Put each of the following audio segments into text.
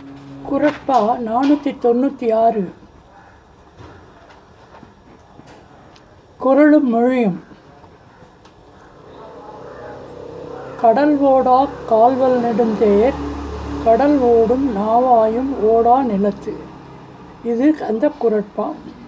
குரட்பா நானூற்றி தொண்ணூற்றி ஆறு குரலும் மொழியும் கடல் ஓடா கால்வல் நெடுந்தேர் கடல் ஓடும் நாவாயும் ஓடா நிலத்து இது அந்த குரட்பா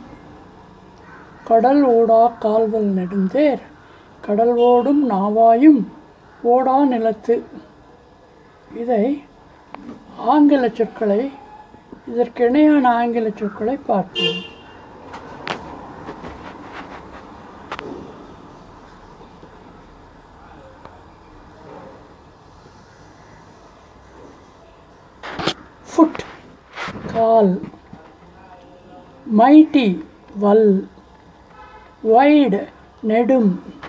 கடல் ஓடா கால்வல் நெடுந்தேர் கடல் ஓடும் நாவாயும் ஓடா நிலத்து இதை ஆங்கில சொற்களை இதற்கு இணையான ஆங்கில சொற்களை பார்ப்போம் ஃபுட் கால் மைட்டி வல் வைடு நெடும்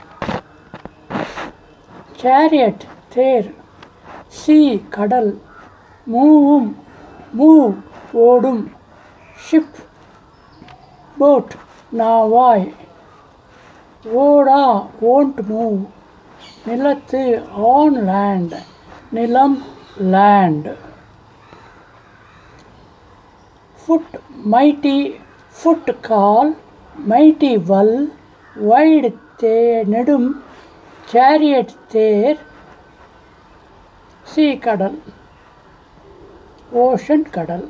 சேரியட் தேர் சி கடல் மூவும் மூவ் ஓடும் ஷிப் போட் நாவாய் ஓடா ஓன்ட் மூவ் நிலத்து ஆன் லேண்ட் நிலம் லேண்ட் ஃபுட் மைட்டி ஃபுட் கால் மைட்டி வல் வைடு தே நெடும் சேரியட் தேர் சி கடல் ஓஷன் கடல்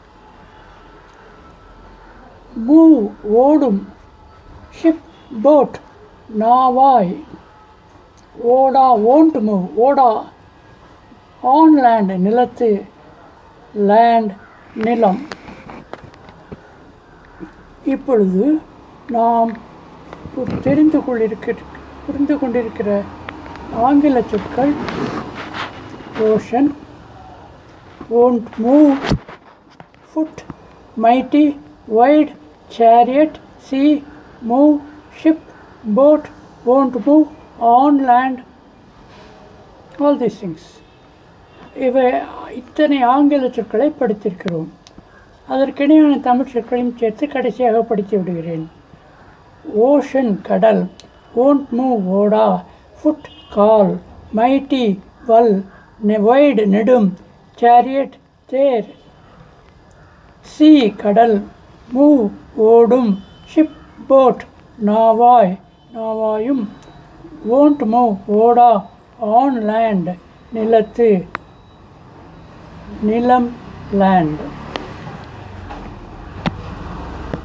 மூவ் ஓடும் ஷிப் போட் நாவாய் ஓடா ஓன்ட் மூவ் ஓடா ஆன் லேண்ட் நிலத்து லேண்ட் நிலம் இப்பொழுது நாம் பு- தெரிந்து கொண்டிருக்கிற புரிந்து கொண்டிருக்கிற ஆங்கில சொற்கள் ocean won't move foot mighty wide chariot sea move ship boat won't move on land all these things இவை இத்தனை ஆங்கில சொற்களை படித்திருக்கிறோம் அதற்கிடையான தமிழ் சொற்களையும் சேர்த்து கடைசியாக படித்து விடுகிறேன் ஓஷன் கடல் ஓன்ட் மூவ் ஓடா ஃபுட் கால் மைட்டி வல் வைடு நெடும் சேரியட் தேர் சி கடல் மூவ் ஓடும் ஷிப் போட் நாவாய் நாவாயும் ஓன்ட் மூவ் ஓடா ஆன் லேண்ட் நிலத்து நிலம் லேண்ட்